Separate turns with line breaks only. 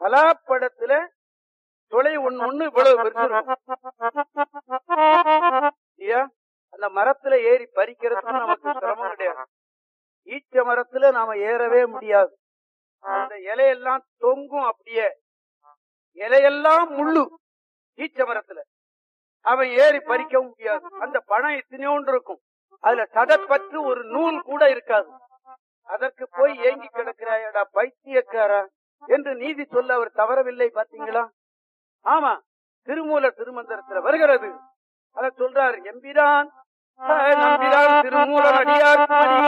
பலாப்பழத்துல துளை ஒண்ணு ஒண்ணு இவ்வளவு பெருசு இருக்கும். இல்லையா அந்த மரத்துல ஏறி பறிக்கிறதுக்கு நமக்கு சிரமம் கிடையாது ஈச்ச மரத்துல நாம ஏறவே முடியாது அந்த இலையெல்லாம் தொங்கும் அப்படியே இலையெல்லாம் முள்ளு ஈச்ச மரத்துல அவன் ஏறி பறிக்கவும் முடியாது அந்த பழம் எத்தனையோண்டு இருக்கும் அதுல சதப்பற்று ஒரு நூல் கூட இருக்காது அதற்கு போய் ஏங்கி கிடக்கிறாயடா பைத்தியக்காரா என்று நீதி சொல்ல அவர் தவறவில்லை பாத்தீங்களா ஆமா திருமூல திருமந்திரத்துல வருகிறது அத சொல்றார் எம்பிரான் நம்பிரான் திருமூலன் அடியார்